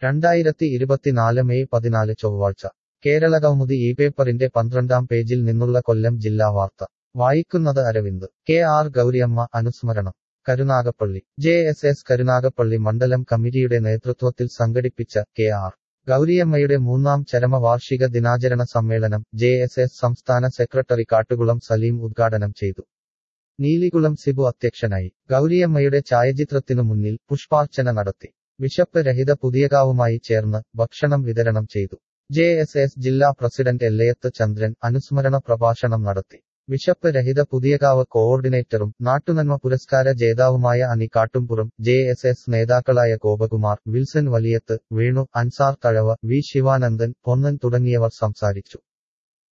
രണ്ടായിരത്തി ഇരുപത്തിനാല് മെയ് പതിനാല് ചൊവ്വാഴ്ച കേരള കൗമുദി ഈ പേപ്പറിന്റെ പന്ത്രണ്ടാം പേജിൽ നിന്നുള്ള കൊല്ലം ജില്ലാ വാർത്ത വായിക്കുന്നത് അരവിന്ദ് കെ ആർ ഗൗരിയമ്മ അനുസ്മരണം Karunagappally J S S Karunagappally മണ്ഡലം കമ്മിറ്റിയുടെ നേതൃത്വത്തിൽ സംഘടിപ്പിച്ച കെ ആർ ഗൗരിയമ്മയുടെ മൂന്നാം ചരമവാർഷിക ദിനാചരണ സമ്മേളനം ജെ എസ് എസ് സംസ്ഥാന സെക്രട്ടറി കാട്ടുകുളം സലീം ഉദ്ഘാടനം ചെയ്തു നീലികുളം സിബു അധ്യക്ഷനായി ഗൗരിയമ്മയുടെ ഛായാചിത്രത്തിനു മുന്നിൽ പുഷ്പാർച്ചന നടത്തി വിശപ്പ് രഹിത പുതിയകാവുമായി ചേർന്ന് ഭക്ഷണം വിതരണം ചെയ്തു ജെ എസ് എസ് ജില്ലാ പ്രസിഡന്റ് എല്ലയത്ത് ചന്ദ്രൻ അനുസ്മരണ പ്രഭാഷണം നടത്തി വിശപ്പ് രഹിത പുതിയകാവ് കോഓർഡിനേറ്ററും നാട്ടുനന്മ പുരസ്കാര ജേതാവുമായ Ani Kattumpuram J S S നേതാക്കളായ ഗോപകുമാർ വിൽസൺ വലിയത്ത് വേണു അൻസാർ തഴവ വി ശിവാനന്ദൻ പൊന്നൻ തുടങ്ങിയവർ സംസാരിച്ചു